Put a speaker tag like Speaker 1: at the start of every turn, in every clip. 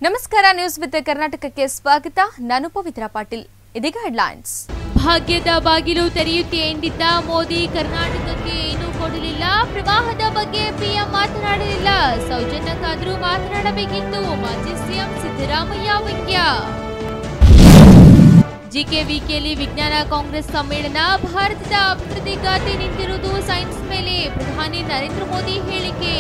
Speaker 1: ನಮಸ್ಕಾರ news with ಕರ್ನಾಟಕಕ್ಕೆ ಸ್ವಾಗತ ನಾನು ಪವಿತ್ರ ಪಾಟೀಲ್ ಇದೀಗ ಹೆಡ್ಲೈನ್ಸ್
Speaker 2: ಭಾಗ್ಯದ ಬಾಗಿಲು ತೆರೆಯುತ್ತೆ ಎಂದಿದ್ದ ಮೋದಿ ಕರ್ನಾಟಕಕ್ಕೆ ಏನೂ ಕೊಡಲಿಲ್ಲ ಪ್ರವಾಹದ ಬಗ್ಗೆ ಪಿಎಂ ಮಾತನಾಡಲಿಲ್ಲ ಸೌಜನ್ಯಕ್ಕಾದರೂ ಮಾತನಾಡಬೇಕಿತ್ತು ಮಾಜಿ ಸಿಎಂ ಸಿದ್ದರಾಮಯ್ಯ ವ್ಯಂಗ್ಯ ಜಿಕೆವಿಕೆಯಲ್ಲಿ ವಿಜ್ಞಾನ ಕಾಂಗ್ರೆಸ್ ಸಮ್ಮೇಳನ ಭಾರತದ ಅಭಿವೃದ್ಧಿ ಗಾತಿ ನಿಂತಿರುವುದು ಸೈನ್ಸ್ ಮೇಲೆ ಪ್ರಧಾನಿ ನರೇಂದ್ರ ಮೋದಿ ಹೇಳಿಕೆ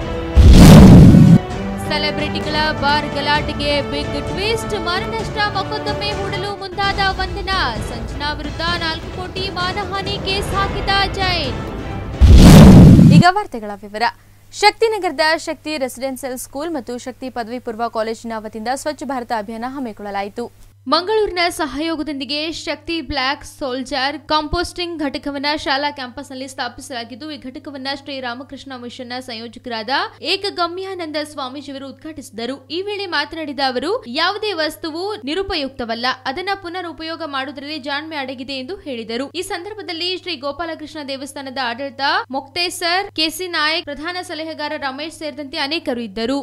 Speaker 2: ಸೆಲೆಬ್ರಿಟಿಗಳ ಬಾರ್ ಗಲಾಟೆಗೆ ಬಿಗ್ ಟ್ವಿಸ್ಟ್ ಮಾನನಷ್ಟ ಮೊಕದ್ದಮೆ ಹೂಡಲು ಮುಂದಾದ ವಂದನಾ ಸಂಜನಾ ವಿರುದ್ಧ ನಾಲ್ಕು ಕೋಟಿ ಮಾನಹಾನಿ ಕೇಸ್ ಹಾಕಿದ ಜೈನ್
Speaker 1: ಈಗ ವಾರ್ತೆಗಳ ವಿವರ ಶಕ್ತಿನಗರದ ಶಕ್ತಿ ರೆಸಿಡೆನ್ಸಿಯಲ್ ಸ್ಕೂಲ್ ಮತ್ತು ಶಕ್ತಿ ಪದವಿ ಪೂರ್ವ ಕಾಲೇಜಿನ ವತಿಯಿಂದ ಸ್ವಚ್ಛ ಭಾರತ ಅಭಿಯಾನ ಹಮ್ಮಿಕೊಳ್ಳಲಾಯಿತು
Speaker 2: ಮಂಗಳೂರಿನ ಸಹಯೋಗದೊಂದಿಗೆ ಶಕ್ತಿ ಬ್ಲಾಕ್ ಸೋಲ್ಜರ್ ಕಾಂಪೋಸ್ಟಿಂಗ್ ಘಟಕವನ್ನ ಶಾಲಾ ಕ್ಯಾಂಪಸ್ನಲ್ಲಿ ಸ್ಥಾಪಿಸಲಾಗಿದ್ದು ಈ ಘಟಕವನ್ನ ಶ್ರೀ ರಾಮಕೃಷ್ಣ ಮಿಷನ್ನ ಸಂಯೋಜಕರಾದ ಏಕಗಮ್ಯಾನಂದ ಸ್ವಾಮೀಜಿಯವರು ಉದ್ಘಾಟಿಸಿದರು ಈ ವೇಳೆ ಮಾತನಾಡಿದ ಅವರು ಯಾವುದೇ ವಸ್ತುವು ನಿರುಪಯುಕ್ತವಲ್ಲ ಅದನ್ನ ಪುನರ್ ಉಪಯೋಗ ಮಾಡುವುದರಲ್ಲಿ ಜಾಣ್ಮೆ ಅಡಗಿದೆ ಎಂದು ಹೇಳಿದರು ಈ ಸಂದರ್ಭದಲ್ಲಿ ಶ್ರೀ ಗೋಪಾಲಕೃಷ್ಣ ದೇವಸ್ಥಾನದ ಆಡಳಿತ ಮೊಕ್ತೇಸರ್ ಕೆಸಿ ನಾಯಕ್ ಪ್ರಧಾನ ಸಲಹೆಗಾರ ರಮೇಶ್ ಸೇರಿದಂತೆ ಅನೇಕರು ಇದ್ದರು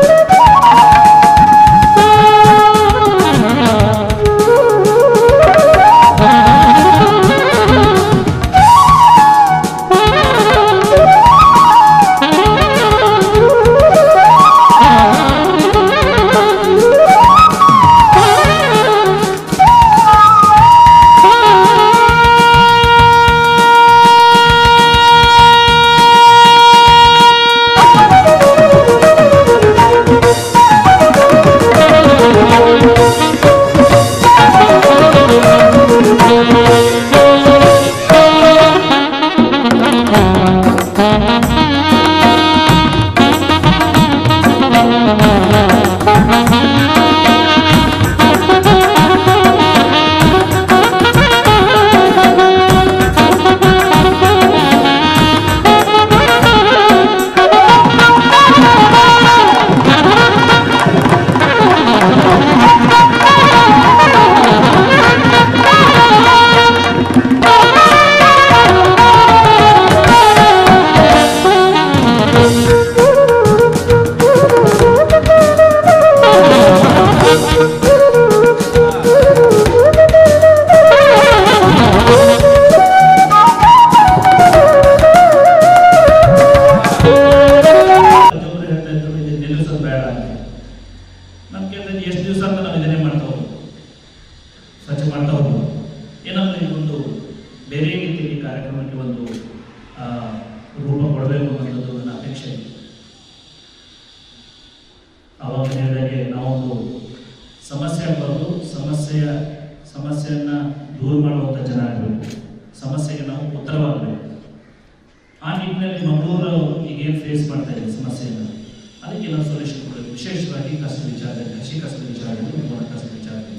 Speaker 3: ಪ್ರತಿಯೊಬ್ಬರು ಹೇಳ್ತಾ ಇದ್ರು ಇದು ನಿಲ್ಲಿಸೋದು ಬೇಡ ಅಂತ ನಮ್ಗೆ ಅಂದ್ರೆ ಎಷ್ಟು ದಿವಸ ಅಂತ ನಾವು ಇದನ್ನೇ ಮಾಡ್ತಾ ಹೋಗ್ಬೋದು ಸ್ವಚ್ಛ ಮಾಡ್ತಾ ಹೋಗ್ಬೋದು ಏನಾದ್ರೆ ಇದೊಂದು ಬೇರೆ ರೀತಿಯಲ್ಲಿ ಕಾರ್ಯಕ್ರಮಕ್ಕೆ ಒಂದು ಆ, ರೂಪ ಕೊಡಬೇಕು ಅನ್ನೋದು ನನ್ನ ಅಪೇಕ್ಷೆ ಇದೆ ಅವಾಗ ಹೇಳಿದಾಗೆ ನಾವೊಂದು ಸಮಸ್ಯೆ ಬರೆದು ಸಮಸ್ಯೆಯ ಸಮಸ್ಯೆಯನ್ನ ದೂರ ಮಾಡುವಂಥ ಜನ ಆಗಬೇಕು ಸಮಸ್ಯೆಗೆ ನಾವು ಉತ್ತರವಾಗಬೇಕು ಆ ನಿಟ್ಟಿನಲ್ಲಿ ಮಂಗಳೂರು ಈಗೇನು ಫೇಸ್ ಮಾಡ್ತಾ ಇದೆ ಸಮಸ್ಯೆಯನ್ನು ಅದಕ್ಕೆ ನಾವು ಸೊಲ್ಯೂಷನ್ ಕೊಡಬೇಕು ವಿಶೇಷವಾಗಿ ಕಸ ವಿಚಾರದಲ್ಲಿ ಕೃಷಿ ಕಸದ ವಿಚಾರದಲ್ಲಿ ಮೋಡ ಕಸದ ವಿಚಾರದಲ್ಲಿ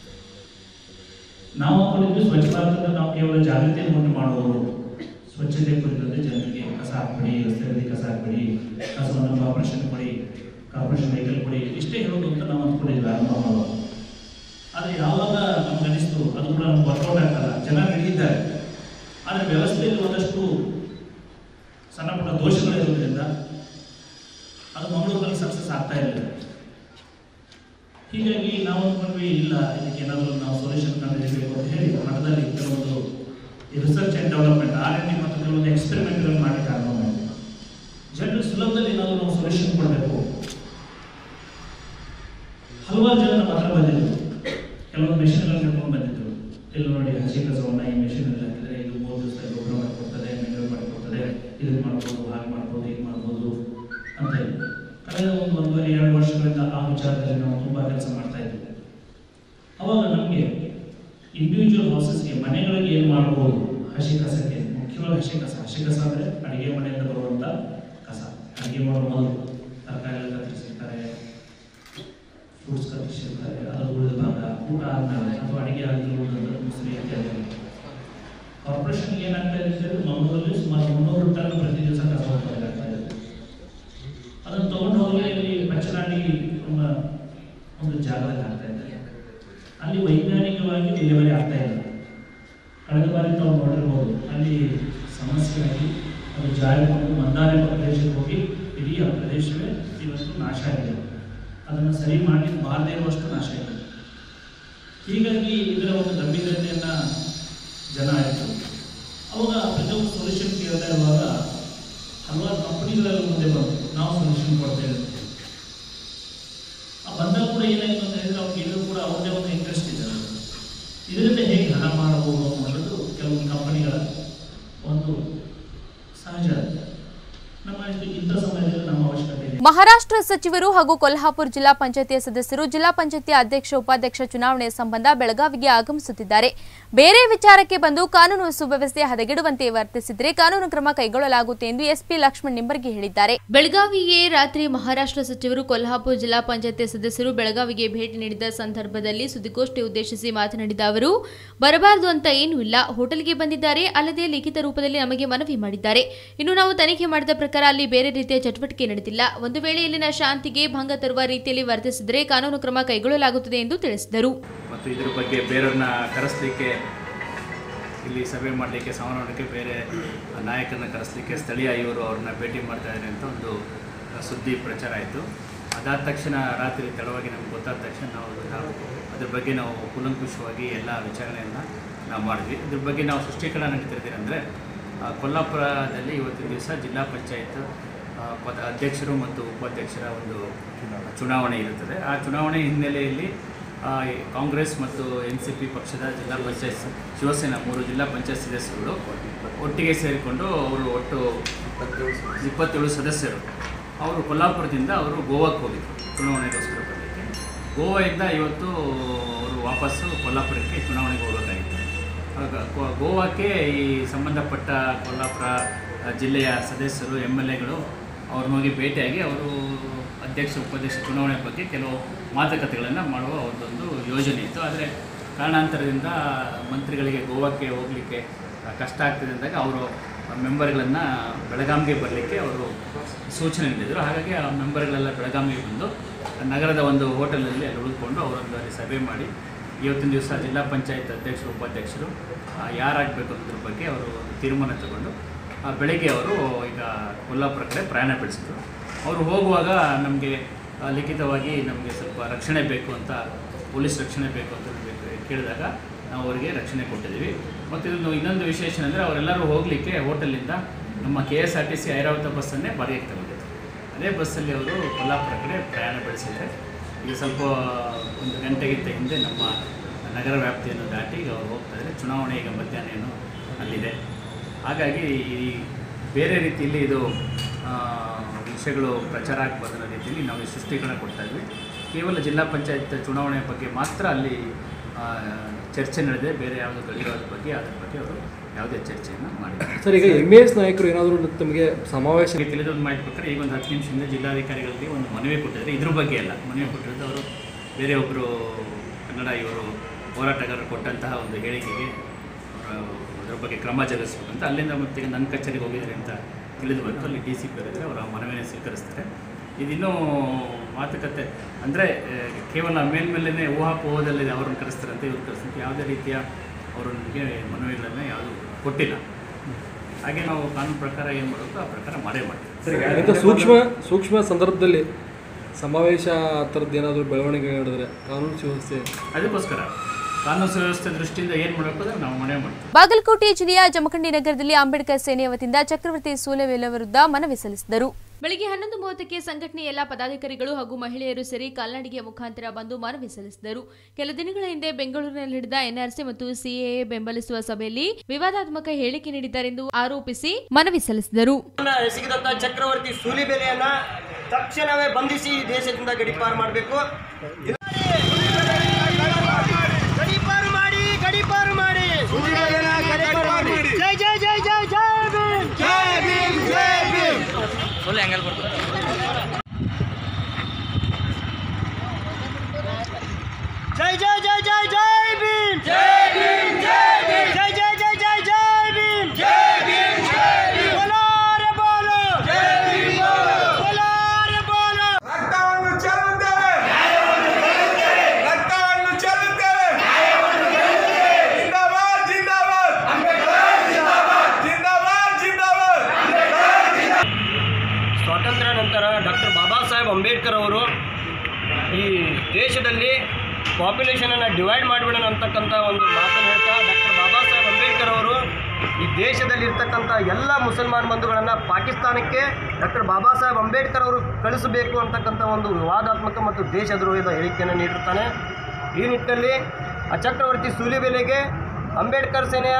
Speaker 3: ನಾವು ಅಂದ್ಕೊಂಡಿದ್ವಿ ಸ್ವಚ್ಛ ಭಾರತದ ನಾವು ಕೇವಲ ಜಾಗೃತಿಯನ್ನು ಉಂಟು ಮಾಡುವವರು ಸ್ವಚ್ಛತೆ ಕುರಿತಂತೆ ಜನರಿಗೆ ಕಸ ಹಾಕ್ಬಿಡಿ ರಸ್ತೆಗಳಲ್ಲಿ ಕಸ ಹಾಕ್ಬಿಡಿ ಕಸವನ್ನು ಕಾರ್ಪೊರೇಷನ್ ಕೊಡಿ ಕಾರ್ಪೊರೇಷನ್ ವೆಹಿಕಲ್ ಕೊಡಿ ಇಷ್ಟೇ ಹೇಳೋದು ಅಂತ ನಾವು ಅಂದ್ಕೊಂಡಿದ್ವಿ ಆರಂಭ ಮಾಡುವಾಗ ಆದರೆ ಯಾವಾಗ ನಮ್ಗೆ ಅನಿಸ್ತು ಅದು ಕೂಡ ನಮ್ಗೆ ವರ್ಕೌಟ್ ಆಗ್ತಲ್ಲ ಜನ ಹಿಡಿದಿದ್ದಾರೆ ಆದರೆ ವ್ಯವಸ್ಥೆಯಲ್ಲಿ ಒಂದಷ್ಟು ಸಣ್ಣ ಪುಟ್ಟ ದೋಷಗಳಿರೋದ್ರಿಂದ ಅದು ಮಂಗಳೂರಲ್ಲಿ ಸಕ್ಸಸ್ ಆಗ್ತಾ ಇಲ್ಲ ಹೀಗಾಗಿ ನಾವು ಅಂದ್ಕೊಂಡ್ವಿ ಇಲ್ಲ ಇದಕ್ಕೆ ಏನಾದರೂ ನಾವು ಸೊಲ್ಯೂಷನ್ ಕಂಡುಹಿಡಿಯಬೇಕು ಅಂತ ಹೇಳಿ ಮಠದಲ್ಲಿ ಕೆಲವೊಂದು research and development R N D ಮತ್ತು ಕೆಲವೊಂದು ಎಕ್ಸ್ಪೆರಿಮೆಂಟ್ಗಳನ್ನು ಮಾಡಲಿಕ್ಕೆ ಆರಂಭ ಮಾಡಿದ್ವಿ ಜನರು ಸುಲಭದಲ್ಲಿ ಏನಾದರೂ ನಾವು ಸೊಲ್ಯೂಷನ್ ಕೊಡಬೇಕು ಹಲವಾರು ಜನ ನಮ್ಮ ಹತ್ರ ಬಂದಿದ್ರು ಕೆಲವೊಂದು ಮೆಷಿನ್ಗಳನ್ನು ಹಿಡ್ಕೊಂಡು ಬಂದಿದ್ರು ಇಲ್ಲಿ ನೋಡಿ ಹಸಿ ಕಸವನ್ನು ಈ ಮೆಷಿನಲ್ಲಿ ಹಾಕಿದ್ರೆ ಇದು ಮೂರು ದಿವಸ ಗೊಬ್ಬರ ಮಾಡಿಕೊಡ್ತದೆ ಮೆಂಗಲ್ ಮಾಡಿಕೊಡ್ತದೆ ಇದನ್ನು ಮಾಡ್ಬೋದು ಹಾಗೆ ಮಾಡ್ಬೋದು ಹೀಗೆ ಮಾಡ್ಬೋದು ಅಂತ ಹೇಳಿ ಕಳೆದ ಒಂದು ಒಂದೂವರೆ ಎರಡು ವರ್ಷಗಳಿಂದ ಆ ವಿಚಾರದಲ್ಲಿ ನಾವು ತುಂಬ ಕೆಲಸ ಮಾಡ್ತಾ ಇದ್ದೀವಿ ಅವಾಗ ನಮಗೆ ಇಂಡಿವಿಜುವಲ್ ಹೌಸಸ್ಗೆ ಮನೆಗಳಿಗೆ ಏನು ಮಾಡ್ಬೋದು ಹಸಿ ಕಸಕ್ಕೆ ಮುಖ್ಯವಾಗಿ ಹಸಿ ಕಸ ಹಸಿ ಕಸ ಅಂದರೆ ಅಡಿಗೆ ಮನೆಯಿಂದ ಬರುವಂಥ ಕಸ ಅಡಿಗೆ ಮಾಡುವ ಮೊದಲು ತರಕಾರಿ ಎಲ್ಲ ಕತ್ತರಿಸಿರ್ತಾರೆ ಫ್ರೂಟ್ಸ್ ಕತ್ತರಿಸಿರ್ತಾರೆ ಅದರ ಉಳಿದ ಭಾಗ ಊಟ ಆದ್ಮೇಲೆ ಅಥವಾ ಅಡಿಗೆ ಆದ್ಮೇಲೆ ಉಳಿದ ಮುಸ್ಲಿ ಇತ್ಯಾದಿ ಕಾರ್ಪೊರೇಷನ್ಗೆ ಏನಾಗ್ತಾ ಇದೆ ಅಂದರೆ ಮಂಗಳೂರಲ್ಲಿ ಸುಮಾರು ಮುನ್ನೂರು ಟನ್ ಪ್ರತಿ ದಿವಸ ಕಸ ಉತ್ಪಾದನೆ ಆಗ್ತಾ ಇದೆ ಅದನ್ನು ತಗೊಂಡು ಹೋಗಿ ಅಲ್ಲಿ ಬಚ್ಚಲಾಡಿ ನಮ್ಮ ಒಂದು ಜಾಗದಲ್ಲಿ ಹಾಕ್ತಾ ಇದ್ದಾರೆ ಅಲ್ಲಿ ವೈಜ್ಞಾನಿಕವಾಗಿ ವಿಲೇವಾರಿ ಆಗ್ತಾ ಇಲ್ಲ ಕಳೆದ ಬಾರಿ ತಾವು ನೋಡಿರ್ಬೋದು ಅಲ್ಲಿ ಸಮಸ್ಯೆ ಆಗಿ ಅದು ಜಾರಿಕೊಂಡು ಮಂದಾರ ಪ್ರದೇಶಕ್ಕೆ ಹೋಗಿ ಇಡೀ ಆ ಪ್ರದೇಶವೇ ಇವತ್ತು ನಾಶ ಆಗಿದೆ ಅದನ್ನು ಸರಿ ಮಾಡಲಿಕ್ಕೆ ಬಾರದೇ ಇರುವಷ್ಟು ನಾಶ ಇದೆ ಹೀಗಾಗಿ ಇದರ ಒಂದು ಗಂಭೀರತೆಯನ್ನು ಜನ ಆಯಿತು ಅವಾಗ ಪ್ರತಿಯೊಂದು ಸೊಲ್ಯೂಷನ್ ಕೇಳ್ತಾ ಇರುವಾಗ ಹಲವಾರು ಕಂಪನಿಗಳೆಲ್ಲ ಮುಂದೆ ಬಂತು ನಾವು ಸೊಲ್ಯೂಷನ್ ಕೊಡ್ತೇವೆ ಅಂತ ಹೇಳಿ. ಆ ಬಂದಾಗ ಕೂಡ ಏನಾಯಿತು ಅಂತ ಹೇಳಿದ್ರೆ ಅವ್ರಿಗೆ ಎಲ್ಲರೂ ಕೂಡ ಅವ್ರದ್ದೇ ಒಂದು ಇಂಟ್ರೆಸ್ಟ್ ಇದೆ ಅದರಲ್ಲಿ. ಇದರಿಂದ ಹೇಗೆ ಹಣ ಮಾಡಬಹುದು ಅನ್ನೋದು ಕೆಲವೊಂದು ಕಂಪನಿಗಳ ಒಂದು ಸಹಜ ನಮ್ಮ ಇಂಥ ಸಮಯದಲ್ಲಿ ನಮ್ಮ ಅವಶ್ಯಕತೆ ಇದೆ
Speaker 1: ಮಹಾರಾಷ್ಟ್ರ ಸಚಿವರು ಹಾಗೂ ಕೊಲ್ಹಾಪುರ ಜಿಲ್ಲಾ ಪಂಚಾಯತಿಯ ಸದಸ್ಯರು ಜಿಲ್ಲಾ ಪಂಚಾಯತಿ ಅಧ್ಯಕ್ಷ ಉಪಾಧ್ಯಕ್ಷ ಚುನಾವಣೆ ಸಂಬಂಧ ಬೆಳಗಾವಿಗೆ ಆಗಮಿಸುತ್ತಿದ್ದಾರೆ ಬೇರೆ ವಿಚಾರಕ್ಕೆ ಬಂದು ಕಾನೂನು ಸುವ್ಯವಸ್ಥೆ ಹದಗೆಡುವಂತೆ ವರ್ತಿಸಿದರೆ ಕಾನೂನು ಕ್ರಮ ಕೈಗೊಳ್ಳಲಾಗುತ್ತೆ ಎಂದು ಎಸ್ಪಿ ಲಕ್ಷ್ಮಣ್ ನಿಂಬರ್ಗಿ ಹೇಳಿದ್ದಾರೆ
Speaker 2: ಬೆಳಗಾವಿಗೆ ರಾತ್ರಿ ಮಹಾರಾಷ್ಟ್ರ ಸಚಿವರು ಕೊಲ್ಹಾಪುರ ಜಿಲ್ಲಾ ಪಂಚಾಯತ್ ಸದಸ್ಯರು ಬೆಳಗಾವಿಗೆ ಭೇಟಿ ನೀಡಿದ ಸಂದರ್ಭದಲ್ಲಿ ಸುದ್ದಿಗೋಷ್ಠಿ ಉದ್ದೇಶಿಸಿ ಮಾತನಾಡಿದ ಅವರು ಬರಬಾರದು ಅಂತ ಏನೂ ಇಲ್ಲ ಹೋಟೆಲ್ಗೆ ಬಂದಿದ್ದಾರೆ ಅಲ್ಲದೆ ಲಿಖಿತ ರೂಪದಲ್ಲಿ ನಮಗೆ ಮನವಿ ಮಾಡಿದ್ದಾರೆ ಇನ್ನು ನಾವು ತನಿಖೆ ಮಾಡಿದ ಪ್ರಕಾರ ಅಲ್ಲಿ ಬೇರೆ ರೀತಿಯ ಚಟುವಟಿಕೆ ನಡೆದಿಲ್ಲ ಒಂದು ವೇಳೆ ಇಲ್ಲಿನ ಶಾಂತಿಗೆ ಭಂಗ ತರುವ ರೀತಿಯಲ್ಲಿ ವರ್ತಿಸಿದರೆ ಕಾನೂನು ಕ್ರಮ ಕೈಗೊಳ್ಳಲಾಗುತ್ತದೆ ಎಂದು ತಿಳಿಸಿದರು
Speaker 4: ಮತ್ತು ಇದ್ರ ಬಗ್ಗೆ ಬೇರೆಯವ್ರನ್ನ ಕರೆಸಲಿಕ್ಕೆ ಇಲ್ಲಿ ಸಭೆ ಮಾಡಲಿಕ್ಕೆ ಸಮಾರಂಭಕ್ಕೆ ಬೇರೆ ನಾಯಕರನ್ನ ಕರೆಸಲಿಕ್ಕೆ ಸ್ಥಳೀಯ ಇವರು ಅವ್ರನ್ನ ಭೇಟಿ ಮಾಡ್ತಾ ಇದ್ದಾರೆ ಅಂತ ಒಂದು ಸುದ್ದಿ ಪ್ರಚಾರ ಆಯಿತು ಅದಾದ ತಕ್ಷಣ ರಾತ್ರಿ ತಡವಾಗಿ ನಮ್ಗೆ ಗೊತ್ತಾದ ತಕ್ಷಣ ನಾವು ನಾವು ಅದ್ರ ಬಗ್ಗೆ ನಾವು ಕೂಲಂಕುಷವಾಗಿ ಎಲ್ಲ ವಿಚಾರಣೆಯನ್ನು ನಾವು ಮಾಡಿದ್ವಿ ಇದ್ರ ಬಗ್ಗೆ ನಾವು ಸೃಷ್ಟೀಕರಣ ನಡೀತಿರ್ತೀವಿ ಅಂದರೆ ಕೊಲ್ಲಾಪುರದಲ್ಲಿ ಇವತ್ತಿನ ದಿವಸ ಜಿಲ್ಲಾ ಪಂಚಾಯತ್ ಆ, ಪದ ಅಧ್ಯಕ್ಷರು ಮತ್ತು ಉಪಾಧ್ಯಕ್ಷರ ಒಂದು ಚುನಾವಣೆ ಇರುತ್ತದೆ ಆ ಚುನಾವಣೆ ಹಿನ್ನೆಲೆಯಲ್ಲಿ ಆ, ಈ ಕಾಂಗ್ರೆಸ್ ಮತ್ತು ಎನ್ ಸಿ ಪಿ ಪಕ್ಷದ ಜಿಲ್ಲಾ ಪಂಚಾಯತ್ ಸ- ಶಿವಸೇನಾ ಮೂರು ಜಿಲ್ಲಾ ಪಂಚಾಯತ್ ಸದಸ್ಯರುಗಳು ಒಟ್ಟಿಗೆ ಸೇರಿಕೊಂಡು ಅವರು ಒಟ್ಟು ಇಪ್ಪತ್ತೇಳು ಸದಸ್ಯರು ಅವರು ಕೊಲ್ಲಾಪುರದಿಂದ ಅವರು ಗೋವಾಕ್ಕೆ ಹೋಗಿದ್ರು ಚುನಾವಣೆಗೋಸ್ಕರ ಬರಲಿಕ್ಕೆ ಗೋವಾದಿಂದ ಇವತ್ತು ಅವರು ವಾಪಸ್ಸು ಕೊಲ್ಲಾಪುರಕ್ಕೆ ಚುನಾವಣೆಗೆ ಹೋಗಬೇಕಾಗಿತ್ತು ಆಗ ಗೋ- ಗೋವಾಕ್ಕೆ ಈ ಸಂಬಂಧಪಟ್ಟ ಕೊಲ್ಲಾಪುರ ಆ, ಜಿಲ್ಲೆಯ ಸದಸ್ಯರು ಎಮ್ ಎಲ್ ಎಗಳು ಅವ್ರನ್ನ ಹೋಗಿ ಭೇಟಿಯಾಗಿ ಅವರು ಅಧ್ಯಕ್ಷ ಉಪಾಧ್ಯಕ್ಷ ಚುನಾವಣೆ ಬಗ್ಗೆ ಕೆಲವು ಮಾತುಕತೆಗಳನ್ನು ಮಾಡುವ ಒಂದೊಂದು ಯೋಜನೆ ಇತ್ತು ಆದರೆ ಕಾರಣಾಂತರದಿಂದ ಮಂತ್ರಿಗಳಿಗೆ ಗೋವಾಕ್ಕೆ ಹೋಗಲಿಕ್ಕೆ ಕಷ್ಟ ಆಗ್ತದೆ ಅಂದಾಗ ಅವರು ಮೆಂಬರ್ಗಳನ್ನು ಬೆಳಗಾವಿಗೆ ಬರಲಿಕ್ಕೆ ಅವರು ಸೂಚನೆ ನೀಡಿದರು ಹಾಗಾಗಿ ಆ ಮೆಂಬರ್ಗಳೆಲ್ಲ ಬೆಳಗಾವಿಗೆ ಬಂದು ನಗರದ ಒಂದು ಹೋಟೆಲಲ್ಲಿ ಅಲ್ಲಿ ಉಳಿದುಕೊಂಡು ಅವರೊಂದು ಅಲ್ಲಿ ಸಭೆ ಮಾಡಿ ಇವತ್ತಿನ ದಿವಸ ಜಿಲ್ಲಾ ಪಂಚಾಯತ್ ಅಧ್ಯಕ್ಷರು ಉಪಾಧ್ಯಕ್ಷರು ಆ, ಯಾರಾಗಬೇಕು ಅನ್ನೋದ್ರ ಬಗ್ಗೆ ಅವರು ಒಂದು ತೀರ್ಮಾನ ತಗೊಂಡು ಆ, ಬೆಳಗ್ಗೆ ಅವರು ಈಗ ಕೊಲ್ಲಾಪುರ ಕಡೆ ಪ್ರಯಾಣ ಬೆಳೆಸಿದ್ರು ಅವರು ಹೋಗುವಾಗ ನಮಗೆ ಲಿಖಿತವಾಗಿ ನಮಗೆ ಸ್ವಲ್ಪ ರಕ್ಷಣೆ ಬೇಕು ಅಂತ ಪೊಲೀಸ್ ರಕ್ಷಣೆ ಬೇಕು ಅಂತ ನಮಗೆ ಕೇಳಿದಾಗ ನಾವು ಅವರಿಗೆ ರಕ್ಷಣೆ ಕೊಟ್ಟಿದ್ದೀವಿ ಮತ್ತು ಇದೊಂದು ಇನ್ನೊಂದು ವಿಶೇಷ ಅಂದರೆ ಅವರೆಲ್ಲರೂ ಹೋಗಲಿಕ್ಕೆ ಹೋಟೆಲಿಂದ ನಮ್ಮ K S R T C Airavat ಬಸ್ಸನ್ನೇ ಬಾಡಿಗೆಗೆ ತಗೊಂಡಿದ್ರು ಅದೇ ಬಸ್ಸಲ್ಲಿ ಅವರು ಕೊಲ್ಲಾಪುರ ಕಡೆ ಪ್ರಯಾಣ ಬೆಳೆಸಿದ್ದಾರೆ ಈಗ ಸ್ವಲ್ಪ ಒಂದು ಗಂಟೆಗಿಂತ ಹಿಂದೆ ನಮ್ಮ ನಗರ ವ್ಯಾಪ್ತಿಯನ್ನು ದಾಟಿ ಈಗ ಅವರು ಹೋಗ್ತಾ ಇದ್ದಾರೆ ಚುನಾವಣೆ ಈಗ ಮಧ್ಯಾಹ್ನ ಏನು ಅಲ್ಲಿದೆ ಹಾಗಾಗಿ ಈ ಬೇರೆ ರೀತಿಯಲ್ಲಿ ಇದು ಆ, ವಿಷಯಗಳು ಪ್ರಚಾರ ಆಗಬಾರ್ದು ಅನ್ನೋ ರೀತಿಯಲ್ಲಿ ನಾವು ಈ ಸೃಷ್ಟೀಕರಣ ಕೊಡ್ತಾ ಇದ್ವಿ ಕೇವಲ ಜಿಲ್ಲಾ ಪಂಚಾಯತ್ ಚುನಾವಣೆ ಬಗ್ಗೆ ಮಾತ್ರ ಅಲ್ಲಿ ಆ, ಚರ್ಚೆ ನಡೆದಿದೆ ಬೇರೆ ಯಾವುದೋ ಗಡಿಯಾದ ಬಗ್ಗೆ ಅದ್ರ ಬಗ್ಗೆ ಅವರು ಯಾವುದೇ ಚರ್ಚೆಯನ್ನು ಮಾಡಿದ್ದಾರೆ
Speaker 5: ಸರ್ ಈಗ ಎಮ್ ಎಸ್ ನಾಯಕರು ಏನಾದರೂ ತಮಗೆ ಸಮಾವೇಶ
Speaker 4: ನನಗೆ ತಿಳಿದೊಂದು ಮಾಹಿತಿ ಪ್ರಕಾರ ಈಗ ಒಂದು ಹತ್ತು ನಿಮಿಷದಿಂದ ಜಿಲ್ಲಾಧಿಕಾರಿಗಳಿಗೆ ಒಂದು ಮನವಿ ಕೊಟ್ಟಿದ್ದಾರೆ ಇದ್ರ ಬಗ್ಗೆ ಅಲ್ಲ ಮನವಿ ಕೊಟ್ಟಿರೋದು ಅವರು ಬೇರೆ ಒಬ್ಬರು ಕನ್ನಡ ಇವರು ಹೋರಾಟಗಾರರು ಕೊಟ್ಟಂತಹ ಒಂದು ಹೇಳಿಕೆಗೆ ಅವರು ಅದ್ರ ಬಗ್ಗೆ ಕ್ರಮ ಜರುಗಿಸ್ಬೇಕಂತ ಅಲ್ಲಿಂದ ಮತ್ತೆ ನನ್ನ ಕಚೇರಿಗೆ ಹೋಗಿದ್ದಾರೆ ಅಂತ ತಿಳಿದು ಬಂತು ಅಲ್ಲಿ ಡಿ ಸಿ ಪಿ ಅವರಿದ್ದರೆ ಅವರ ಮನವಿಯನ್ನು ಸ್ವೀಕರಿಸ್ತಾರೆ ಇದಿನ್ನೂ ಮಾತುಕತೆ ಅಂದರೆ ಕೇವಲ ಮೇಲ್ಮೇಲೆ ಊಹಾಪೋಹದಲ್ಲಿ ಅವ್ರನ್ನ ಕರೆಸ್ತಾರಂತೆ ಇವ್ರು ಕರೆಸ್ತಾರೆ ಯಾವುದೇ ರೀತಿಯ ಅವರು ನನಗೆ ಮನವಿಗಳನ್ನು ಯಾವುದು ಕೊಟ್ಟಿಲ್ಲ ಹಾಗೆ ನಾವು ಕಾನೂನು ಪ್ರಕಾರ ಏನು ಮಾಡಬೇಕು ಆ ಪ್ರಕಾರ ಮಾಡೇ ಮಾಡ್ತೀವಿ
Speaker 5: ಇಂಥ ಸೂಕ್ಷ್ಮ ಸೂಕ್ಷ್ಮ ಸಂದರ್ಭದಲ್ಲಿ ಸಮಾವೇಶ ಆ ಥರದ್ದು ಏನಾದರೂ ಬೆಳವಣಿಗೆ ನಡೆದ್ರೆ ಕಾನೂನು ಸುವ್ಯವಸ್ಥೆ
Speaker 4: ಅದಕ್ಕೋಸ್ಕರ ಕಾನೂನು ಸುವ್ಯವಸ್ಥೆ ದೃಷ್ಟಿಯಿಂದ ಏನು ಮಾಡಬೇಕು ಅದನ್ನು ನಾವು ಮಾಡೇ ಮಾಡ್ತೀವಿ
Speaker 1: ಬಾಗಲಕೋಟೆ ಜಿಲ್ಲೆಯ ಜಮಖಂಡಿ ನಗರದಲ್ಲಿ ಅಂಬೇಡ್ಕರ್ ಸೇನೆಯ ವತಿಯಿಂದ ಚಕ್ರವರ್ತಿ ಸೂಲೆವೇಲ ವಿರುದ್ಧ ಮನವಿ ಸಲ್ಲಿಸಿದರು
Speaker 2: ಬೆಳಗ್ಗೆ ಹನ್ನೊಂದು ಮೂವತ್ತಕ್ಕೆ ಸಂಘಟನೆಯ ಎಲ್ಲ ಪದಾಧಿಕಾರಿಗಳು ಹಾಗೂ ಮಹಿಳೆಯರು ಸೇರಿ ಕಾಲ್ನಡಿಗೆಯ ಮುಖಾಂತರ ಬಂದು ಮನವಿ ಸಲ್ಲಿಸಿದರು ಕೆಲ ದಿನಗಳ ಹಿಂದೆ ಬೆಂಗಳೂರಿನಲ್ಲಿ ನಡೆದ ಎನ್ಆರ್ಸಿ ಮತ್ತು ಸಿಎಎ ಬೆಂಬಲಿಸುವ ಸಭೆಯಲ್ಲಿ ವಿವಾದಾತ್ಮಕ ಹೇಳಿಕೆ ನೀಡಿದ್ದಾರೆಂದು ಆರೋಪಿಸಿ ಮನವಿ ಸಲ್ಲಿಸಿದರು
Speaker 6: ಎಸಗಿದಂಥ ಚಕ್ರವರ್ತಿ ಸೂಲಿಬೆಲೆಯನ್ನ ತಕ್ಷಣವೇ ಬಂಧಿಸಿ ಈ ದೇಶದಿಂದ ಗಡಿಪಾರು ಮಾಡಬೇಕು ಗಡಿಪಾರು ಮಾಡಿ ಗಡಿಪಾರು ಮಾಡಿ ಜೈ ಜೈ ಜೈ ಜೈ ಜೈ ಭೀಮ್ ಜೈ ಭೀಮ್ ಜೈ ಭೀಮ್ ಜೈ ಜೈ ಜೈ ಜೈ ಜೈ ಭೀಮ್ ಜೈ ಭೀಮ್ ಜೈ ಭೀಮ್ ಜೈ ಜೈ ಜೈ ಜೈ ಜೈ ಭೀಮ್ ಜೈ ಭೀಮ್ ಜೈ ಭೀಮ್ ಬೋಲೋ ರೇ ಬೋಲೋ ಜೈ ಭೀಮ್ ಬೋಲೋ ಬೋಲೋ ರೇ ಬೋಲೋ
Speaker 7: ರಕ್ತವನ್ನು ಚೆಲ್ಲುತ್ತೇವೆ ರಕ್ತವನ್ನು ಚೆಲ್ಲುತ್ತೇವೆ ಜಿಂದಾಬಾದ್ ಜಿಂದಾಬಾದ್ ಜಿಂದಾಬಾದ್ ಜಿಂದಾಬಾದ್
Speaker 6: ಸ್ವಾತಂತ್ರ್ಯ ದೇಶದಲ್ಲಿ ಪಾಪ್ಯುಲೇಷನನ್ನು ಡಿವೈಡ್ ಮಾಡಿಬಿಡೋಣ ಅಂತಕ್ಕಂಥ ಒಂದು ಮಾತನ್ನು ಹೇಳ್ತಾ ಡಾಕ್ಟರ್ ಬಾಬಾ ಸಾಹೇಬ್ ಅಂಬೇಡ್ಕರ್ ಅವರು ಈ ದೇಶದಲ್ಲಿ ಇರ್ತಕ್ಕಂಥ ಎಲ್ಲ ಮುಸಲ್ಮಾನ್ ಬಂಧುಗಳನ್ನು ಪಾಕಿಸ್ತಾನಕ್ಕೆ ಡಾಕ್ಟರ್ ಬಾಬಾ ಸಾಹೇಬ್ ಅಂಬೇಡ್ಕರ್ ಅವರು ಕಳಿಸಬೇಕು ಅಂತಕ್ಕಂಥ ಒಂದು ವಿವಾದಾತ್ಮಕ ಮತ್ತು ದೇಶದ್ರೋಹದ ಹೇಳಿಕೆಯನ್ನು ನೀಡಿರ್ತಾನೆ ಈ ನಿಟ್ಟಿನಲ್ಲಿ ಆ ಚಕ್ರವರ್ತಿ ಸೂಲಿಬೆಲೆಗೆ ಅಂಬೇಡ್ಕರ್ ಸೇನೆಯ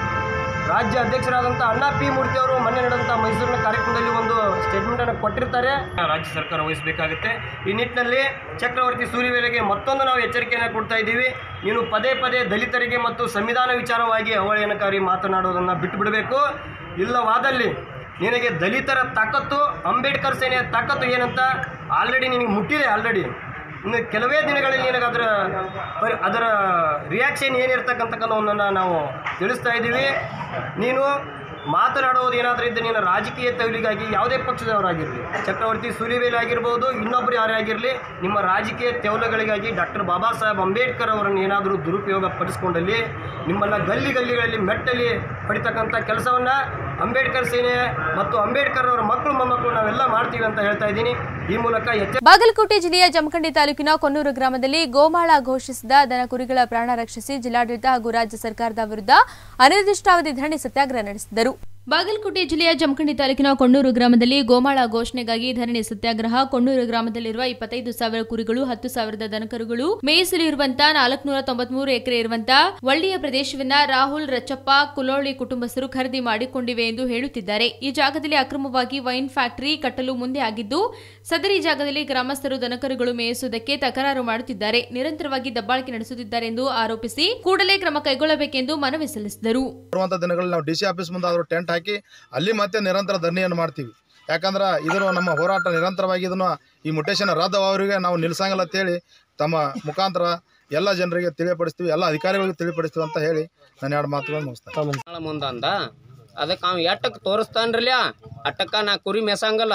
Speaker 6: ರಾಜ್ಯ ಅಧ್ಯಕ್ಷರಾದಂಥ ಅಣ್ಣಾ ಪಿ ಮೂರ್ತಿ ಅವರು ಮೊನ್ನೆ ನಡೆದಂಥ ಮೈಸೂರಿನ ಕಾರ್ಯಕ್ರಮದಲ್ಲಿ ಒಂದು ಸ್ಟೇಟ್ಮೆಂಟನ್ನು ಕೊಟ್ಟಿರ್ತಾರೆ ರಾಜ್ಯ ಸರ್ಕಾರ ವಹಿಸಬೇಕಾಗುತ್ತೆ ಈ ನಿಟ್ಟಿನಲ್ಲಿ ಚಕ್ರವರ್ತಿ ಸೂರ್ಯವೇಲೆಗೆ ಮತ್ತೊಂದು ನಾವು ಎಚ್ಚರಿಕೆಯನ್ನು ಕೊಡ್ತಾ ಇದ್ದೀವಿ ನೀನು ಪದೇ ಪದೇ ದಲಿತರಿಗೆ ಮತ್ತು ಸಂವಿಧಾನ ವಿಚಾರವಾಗಿ ಅವಹೇಳನಕಾರಿ ಮಾತನಾಡೋದನ್ನು ಬಿಟ್ಟುಬಿಡಬೇಕು ಇಲ್ಲವಾದಲ್ಲಿ ನಿನಗೆ ದಲಿತರ ತಾಕತ್ತು ಅಂಬೇಡ್ಕರ್ ಸೇನೆಯ ತಾಕತ್ತು ಏನಂತ ಆಲ್ರೆಡಿ ನಿನಗೆ ಮುಟ್ಟಿದೆ ಆಲ್ರೆಡಿ ಇನ್ನು ಕೆಲವೇ ದಿನಗಳಲ್ಲಿ ನಿನಗೆ ಅದರ ಪರಿ ಅದರ ರಿಯಾಕ್ಷನ್ ಏನಿರ್ತಕ್ಕಂಥಕ್ಕನ್ನೊಂದನ್ನು ನಾವು ತಿಳಿಸ್ತಾ ಇದ್ದೀವಿ ನೀನು ಮಾತನಾಡುವುದು ಏನಾದರೂ ಇದ್ದರೆ ನಿನ್ನ ರಾಜಕೀಯ ತೈಲಿಗಾಗಿ ಯಾವುದೇ ಪಕ್ಷದವರಾಗಿರಲಿ ಚಕ್ರವರ್ತಿ ಸೂಲಿಬೇಲಿ ಆಗಿರ್ಬೋದು ಇನ್ನೊಬ್ಬರು ಯಾರೇ ಆಗಿರಲಿ ನಿಮ್ಮ ರಾಜಕೀಯ ತೆವಲುಗಳಿಗಾಗಿ ಡಾಕ್ಟರ್ ಬಾಬಾ ಸಾಹೇಬ್ ಅಂಬೇಡ್ಕರ್ ಅವರನ್ನು ಏನಾದರೂ ದುರುಪಯೋಗ ಪಡಿಸ್ಕೊಂಡಲ್ಲಿ ನಿಮ್ಮನ್ನು ಗಲ್ಲಿ ಗಲ್ಲಿಗಳಲ್ಲಿ ಮೆಟ್ಟಲಿ ಪಡಿತಕ್ಕಂಥ ಕೆಲಸವನ್ನು ಅಂಬೇಡ್ಕರ್ ಸೇನೆ ಮತ್ತು ಅಂಬೇಡ್ಕರ್ ಅವರ ಮಕ್ಕಳು ಮೊಮ್ಮಕ್ಕಳು ನಾವೆಲ್ಲ ಮಾಡ್ತೀವಿ ಅಂತ ಹೇಳ್ತಾ ಇದ್ದೀನಿ ಈ ಮೂಲಕ ಎಚ್ಚರ
Speaker 1: ಬಾಗಲಕೋಟೆ ಜಿಲ್ಲೆಯ ಜಮಖಂಡಿ ತಾಲೂಕಿನ ಕೊನ್ನೂರು ಗ್ರಾಮದಲ್ಲಿ ಗೋಮಾಳ ಘೋಷಿಸಿದ ದನ ಕುರಿಗಳ ಪ್ರಾಣ ರಕ್ಷಿಸಿ ಜಿಲ್ಲಾಡಳಿತ ಹಾಗೂ ರಾಜ್ಯ ಸರ್ಕಾರದ ವಿರುದ್ಧ ಅನಿರ್ದಿಷ್ಟಾವಧಿ ಧರಣಿ ಸತ್ಯಾಗ್ರಹ ನಡೆಸಿದರು
Speaker 2: ಬಾಗಲಕೋಟೆ ಜಿಲ್ಲೆಯ ಜಮಖಂಡಿ ತಾಲೂಕಿನ ಕೊಂಡೂರು ಗ್ರಾಮದಲ್ಲಿ ಗೋಮಾಳ ಘೋಷಣೆಗಾಗಿ ಧರಣಿ ಸತ್ಯಾಗ್ರಹ ಕೊಂಡೂರು ಗ್ರಾಮದಲ್ಲಿರುವ ಇಪ್ಪತ್ತೈದು ಸಾವಿರ ಕುರಿಗಳು ಹತ್ತು ಸಾವಿರದ ದನಕರುಗಳು ಮೇಯಿಸಲು ಇರುವಂತ ನಾಲ್ಕುನೂರ ತೊಂಬತ್ಮೂರು ಎಕರೆ ಇರುವಂತ ಒಳ್ಳೆಯ ಪ್ರದೇಶವನ್ನ ರಾಹುಲ್ ರಚಪ್ಪ ಕುಲೋಳಿ ಕುಟುಂಬಸ್ಥರು ಖರೀದಿ ಮಾಡಿಕೊಂಡಿವೆ ಎಂದು ಹೇಳುತ್ತಿದ್ದಾರೆ ಈ ಜಾಗದಲ್ಲಿ ಅಕ್ರಮವಾಗಿ ವೈನ್ ಫ್ಯಾಕ್ಟರಿ ಕಟ್ಟಲು ಮುಂದೆ ಆಗಿದ್ದು ಸದರಿ ಜಾಗದಲ್ಲಿ ಗ್ರಾಮಸ್ಥರು ದನಕರುಗಳು ಮೇಯಿಸುವುದಕ್ಕೆ ತಕರಾರು ಮಾಡುತ್ತಿದ್ದಾರೆ ನಿರಂತರವಾಗಿ ದಬ್ಬಾಳಿಕೆ ನಡೆಸುತ್ತಿದ್ದಾರೆ ಎಂದು ಆರೋಪಿಸಿ ಕೂಡಲೇ ಕ್ರಮ ಕೈಗೊಳ್ಳಬೇಕೆಂದು ಮನವಿ ಸಲ್ಲಿಸಿದರು
Speaker 8: ಬರುವಂಥ ದಿನಗಳಲ್ಲಿ ನಾವು ಡಿ ಸಿ ಆಫೀಸ್ ಮುಂದೆ ಆದರೂ ಟೆಂಟ್ ಹಾಕಿ ಅಲ್ಲಿ ಮತ್ತೆ ನಿರಂತರ ಧರಣಿಯನ್ನು ಮಾಡ್ತೀವಿ ಯಾಕಂದ್ರೆ ಇದನ್ನು ನಮ್ಮ ಹೋರಾಟ ನಿರಂತರವಾಗಿ ಇದನ್ನು ಈ ಮುಟೇಶನ್ ರದ್ದವರಿಗೆ ನಾವು ನಿಲ್ಸಂಗಿಲ್ಲ ಅಂತೇಳಿ ತಮ್ಮ ಮುಖಾಂತರ ಎಲ್ಲ ಜನರಿಗೆ ತಿಳಿಯಪಡಿಸ್ತೀವಿ ಎಲ್ಲ ಅಧಿಕಾರಿಗಳಿಗೆ ತಿಳಿಪಡಿಸ್ತೀವಿ ಅಂತ ಹೇಳಿ ನಾನು ಎರಡು ಮಾತುಗಳನ್ನು ಮುಗಿಸ್ತೇನೆ
Speaker 9: ಭಾಳ ಮುಂದಂದ ಅದಕ್ಕೆ ಅವ ಎಟ್ಟಕ್ಕೆ ತೋರಿಸ್ತಾನ್ರಲ್ಲ ಅಟ್ಟಕ್ಕ ನಾ ಕುರಿ ಮೆಸಂಗಲ್ಲ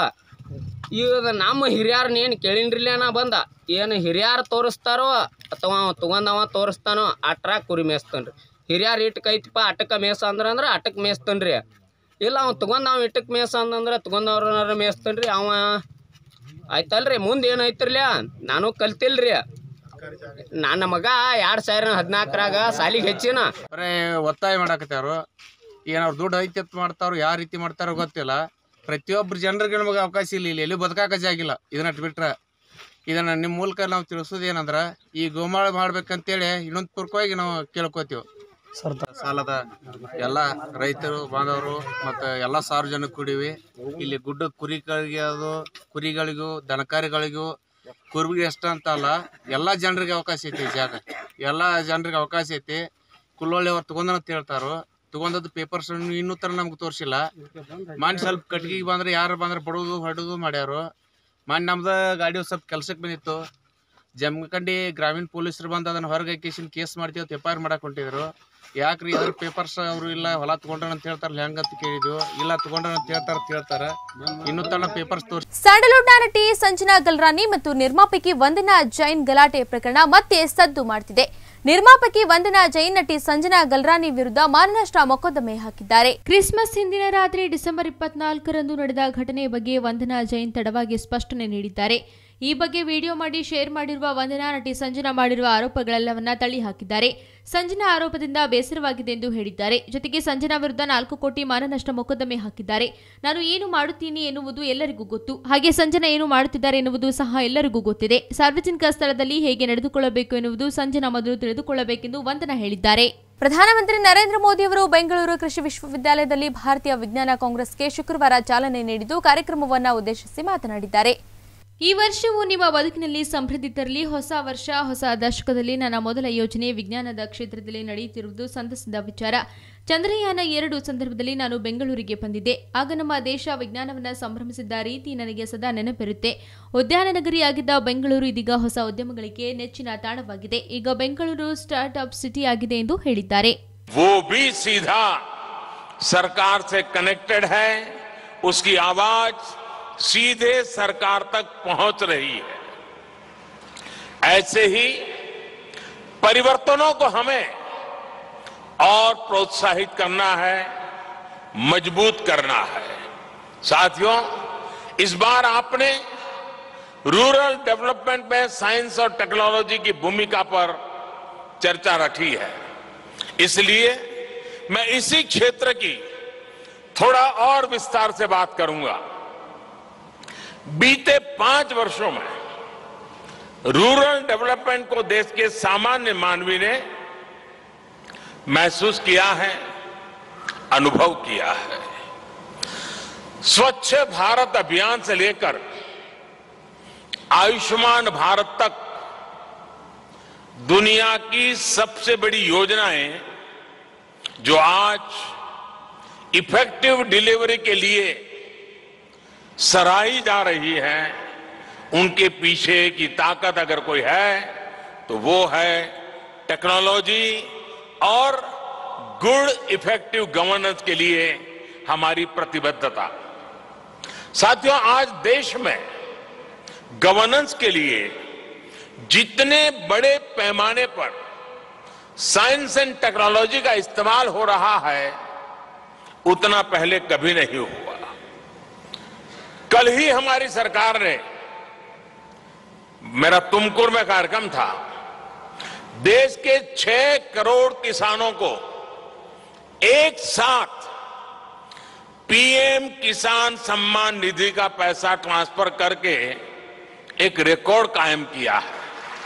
Speaker 9: ಈಗ ನಮ್ಮ ಹಿರಿಯರ್ನ ಏನು ಕೇಳಿನ್ರಿಲ್ಲ ನಾ ಬಂದ ಏನು ಹಿರಿಯರು ತೋರಿಸ್ತಾರೋ ಅಥವಾ ಅವ ತೊಗೊಂಡವ ತೋರಿಸ್ತಾನೋ ಅಟ್ರ ಕುರಿ ಮೇಯ್ಸ್ತಾನ್ರಿ ಹಿರಿಯರು ಇಟ್ಟಕ್ಕೆ ಐತಿಪ್ಪ ಅಟ್ಟಕ್ಕೆ ಮೇಯ್ಸ ಅಂದ್ರೆ ಅಂದ್ರೆ ಅಟ್ಟಕ್ಕೆ ಮೇಯ್ಸ್ತಾನ್ರಿ ಇಲ್ಲ ಅವ್ನು ತೊಗೊಂಡವ ಇಟ್ಟಕ್ಕೆ ಮೇಯ್ಸ ಅಂತಂದ್ರೆ ತೊಗೊಂಡವ್ರನ್ನಾರ ಮೇಯ್ಸ್ತಾನ್ರಿ ಅವ ಆಯ್ತಲ್ರಿ ಮುಂದೆ ಏನೈತಿರ್ಲ ನಾನು ಕಲ್ತಿಲ್ರಿ ನನ್ನ ಮಗ ಎರಡು ಸಾವಿರ ಹದಿನಾಲ್ಕರಾಗ ಸಾಲಿಗೆ ಹೆಚ್ಚಿನ
Speaker 10: ಬರೇ ಒತ್ತಾಯ ಮಾಡಾಕತ್ಯಾರು ಏನಾರು ದುಡ್ಡು ಐತಿ ಅಂತ ಮಾಡ್ತಾರೋ ಯಾವ ರೀತಿ ಮಾಡ್ತಾರೋ ಗೊತ್ತಿಲ್ಲ ಪ್ರತಿಯೊಬ್ಬರು ಜನರಿಗೆ ನಮಗೆ ಅವಕಾಶ ಇಲ್ಲ ಇಲ್ಲಿ ಎಲ್ಲಿ ಬದುಕಾಕ ಜಾಗಿಲ್ಲ ಇದನ್ನ ಬಿಟ್ರೆ ಇದನ್ನ ನಿಮ್ಮ ಮೂಲಕ ನಾವು ತಿಳಿಸೋದು ಏನಂದ್ರೆ ಈ ಗೋಮಾಳ ಮಾಡ್ಬೇಕಂತೇಳಿ ಇನ್ನೊಂದು ಪೂರ್ವಕವಾಗಿ ನಾವು ಕೇಳ್ಕೊತೀವಿ ಸಾಲದ ಎಲ್ಲ ರೈತರು ಬಾಂಧವರು ಮತ್ತು ಎಲ್ಲ ಸಾರ್ವಜನಿಕ ಕೂಡಿವಿ ಇಲ್ಲಿ ಗುಡ್ಡ ಕುರಿಗಳಿಗೆ ಅದು ಕುರಿಗಳಿಗೂ ದನಕಾರಿಗಳಿಗೂ ಕುರುಬಿಗೆ ಅಷ್ಟ ಅಂತ ಅಲ್ಲ ಎಲ್ಲ ಜನರಿಗೆ ಅವಕಾಶ ಐತಿ ಈ ಜಾಗ ಎಲ್ಲ ಜನರಿಗೆ ಅವಕಾಶ ಐತಿ ಕುಲ್ಲೊಳ್ಳಿ ಅವ್ರು ತಗೊಂಡಂತ ಹೇಳ್ತಾರೋ ತಗೊಂಡದ್ದು ಪೇಪರ್ಸ್ ಇನ್ನೂ ತರ ನಮ್ಗೆ ತೋರಿಸಿಲ್ಲ ಮಾನ್ ಸ್ವಲ್ಪ ಕಟ್ಗಿಗೆ ಬಂದ್ರೆ ಯಾರು ಬಂದ್ರೆ ಬಡೋದು ಹೊಡೋದು ಮಾಡ್ಯಾರು ಮಾನ್ ನಮ್ದು ಗಾಡಿ ಸ್ವಲ್ಪ ಕೆಲ್ಸಕ್ಕೆ ಬಂದಿತ್ತು ಜಮಖಂಡಿ ಗ್ರಾಮೀಣ ಪೊಲೀಸರು ಬಂದು ಅದನ್ನ ಹೊರಗೆ ಹಾಕಿಸಿನ ಕೇಸ್ ಮಾಡ್ತೀವಿ ಅಂತ ಎಫ್ ಐ ಆರ್ ಮಾಡಕ್ ಹೊಂಟಿದ್ರು ಯಾಕ್ರಿ ಅದ್ರ ಪೇಪರ್ಸ್ ಅವರು ಇಲ್ಲ ಹೊಲ ತಗೊಂಡ್ರ ಅಂತ ಹೇಳ್ತಾರಲ್ಲ ಹೆಂಗಂತ ಕೇಳಿದ್ವು ಇಲ್ಲ ತಗೊಂಡ್ರ ಅಂತ ಹೇಳ್ತಾರ ಅಂತ ಹೇಳ್ತಾರ ಇನ್ನೂ ತನ ಪೇಪರ್ಸ್ ತೋರಿಸಿ
Speaker 1: ಸ್ಯಾಂಡಲ್ವುಡ್ನ ನಟಿ ಸಂಜನಾ ಗಲ್ರಾನಿ ಮತ್ತು ನಿರ್ಮಾಪಕಿ ವಂದನಾ ಜೈನ್ ಗಲಾಟೆ ಪ್ರಕರಣ ಮತ್ತೆ ಸದ್ದು ಮಾಡ್ತಿದೆ ನಿರ್ಮಾಪಕಿ ವಂದನಾ ಜೈನ್ ನಟಿ ಸಂಜನಾ ಗಲ್ರಾನಿ ವಿರುದ್ಧ ಮಾನನಷ್ಟ ಮೊಕದ್ದಮೆ ಹಾಕಿದ್ದಾರೆ
Speaker 2: ಕ್ರಿಸ್ಮಸ್ ಹಿಂದಿನ ರಾತ್ರಿ ಡಿಸೆಂಬರ್ ಇಪ್ಪತ್ನಾಲ್ಕರಂದು ನಡೆದ ಘಟನೆಯ ಬಗ್ಗೆ ವಂದನಾ ಜೈನ್ ತಡವಾಗಿ ಸ್ಪಷ್ಟನೆ ನೀಡಿದ್ದಾರೆ ಈ ಬಗ್ಗೆ ವಿಡಿಯೋ ಮಾಡಿ ಶೇರ್ ಮಾಡಿರುವ ವಂದನಾ ನಟಿ ಸಂಜನಾ ಮಾಡಿರುವ ಆರೋಪಗಳೆಲ್ಲವನ್ನ ತಳ್ಳಿ ಹಾಕಿದ್ದಾರೆ ಸಂಜನಾ ಆರೋಪದಿಂದ ಬೇಸರವಾಗಿದೆ ಎಂದು ಹೇಳಿದ್ದಾರೆ ಜೊತೆಗೆ ಸಂಜನಾ ವಿರುದ್ಧ ನಾಲ್ಕು ಕೋಟಿ ಮಾನನಷ್ಟ ಮೊಕದ್ದಮೆ ಹಾಕಿದ್ದಾರೆ ನಾನು ಏನು ಮಾಡುತ್ತೀನಿ ಎನ್ನುವುದು ಎಲ್ಲರಿಗೂ ಗೊತ್ತು ಹಾಗೆ ಸಂಜನಾ ಏನು ಮಾಡುತ್ತಿದ್ದಾರೆ ಎನ್ನುವುದು ಸಹ ಎಲ್ಲರಿಗೂ ಗೊತ್ತಿದೆ ಸಾರ್ವಜನಿಕ ಸ್ಥಳದಲ್ಲಿ ಹೇಗೆ ನಡೆದುಕೊಳ್ಳಬೇಕು ಎನ್ನುವುದು ಸಂಜನಾ ಮೊದಲು ತಿಳಿದುಕೊಳ್ಳಬೇಕೆಂದು ವಂದನಾ ಹೇಳಿದ್ದಾರೆ
Speaker 1: ಪ್ರಧಾನಮಂತ್ರಿ ನರೇಂದ್ರ ಮೋದಿ ಅವರು ಬೆಂಗಳೂರು ಕೃಷಿ ವಿಶ್ವವಿದ್ಯಾಲಯದಲ್ಲಿ ಭಾರತೀಯ ವಿಜ್ಞಾನ ಕಾಂಗ್ರೆಸ್ಗೆ ಶುಕ್ರವಾರ ಚಾಲನೆ ನೀಡಿದ್ದು ಕಾರ್ಯಕ್ರಮವನ್ನು ಉದ್ದೇಶಿಸಿ ಮಾತನಾಡಿದ್ದಾರೆ
Speaker 2: ಈ ವರ್ಷವು ನಿಮ್ಮ ಬದುಕಿನಲ್ಲಿ ಸಮೃದ್ಧಿ ತರಲಿ ಹೊಸ ವರ್ಷ ಹೊಸ ದಶಕದಲ್ಲಿ ನನ್ನ ಮೊದಲ ಯೋಜನೆ ವಿಜ್ಞಾನದ ಕ್ಷೇತ್ರದಲ್ಲಿ ನಡೆಯುತ್ತಿರುವುದು ಸಂತಸದ ವಿಚಾರ ಚಂದ್ರಯಾನ ಎರಡು ಸಂದರ್ಭದಲ್ಲಿ ನಾನು ಬೆಂಗಳೂರಿಗೆ ಬಂದಿದ್ದೆ ಆಗ ನಮ್ಮ ದೇಶ ವಿಜ್ಞಾನವನ್ನು ಸಂಭ್ರಮಿಸಿದ್ದ ರೀತಿ ನನಗೆ ಸದಾ ನೆನಪಿರುತ್ತೆ ಉದ್ಯಾನ ನಗರಿಯಾಗಿದ್ದ ಬೆಂಗಳೂರು ಇದೀಗ ಹೊಸ ಉದ್ಯಮಗಳಿಗೆ ನೆಚ್ಚಿನ ತಾಣವಾಗಿದೆ ಈಗ ಬೆಂಗಳೂರು ಸ್ಟಾರ್ಟ್ ಅಪ್ ಸಿಟಿ ಆಗಿದೆ ಎಂದು ಹೇಳಿದ್ದಾರೆ
Speaker 11: वो भी सीधा सरकार से कनेक्टेड है उसकी आवाज सीधे सरकार तक पहुंच रही है ऐसे ही परिवर्तनों को हमें और प्रोत्साहित करना है मजबूत करना है साथियों इस बार आपने रूरल डेवलपमेंट में साइंस और टेक्नोलॉजी की भूमिका पर चर्चा रखी है इसलिए मैं इसी क्षेत्र की थोड़ा और विस्तार से बात करूंगा बीते पांच वर्षों में रूरल डेवलपमेंट को देश के सामान्य मानवी ने महसूस किया है अनुभव किया है स्वच्छ भारत अभियान से लेकर आयुष्मान भारत तक दुनिया की सबसे बड़ी योजनाएं जो आज इफेक्टिव डिलीवरी के लिए सराही जा रही है उनके पीछे की ताकत अगर कोई है तो वो है टेक्नोलॉजी और गुड इफेक्टिव गवर्नेंस के लिए हमारी प्रतिबद्धता साथियों आज देश में गवर्नेंस के लिए जितने बड़े पैमाने पर साइंस एंड टेक्नोलॉजी का इस्तेमाल हो रहा है उतना पहले कभी नहीं हुआ कल ही हमारी सरकार ने मेरा तुमकुर में कार्यक्रम था देश के छह करोड़ किसानों को एक साथ पीएम किसान सम्मान निधि का पैसा ट्रांसफर करके एक रिकॉर्ड कायम किया है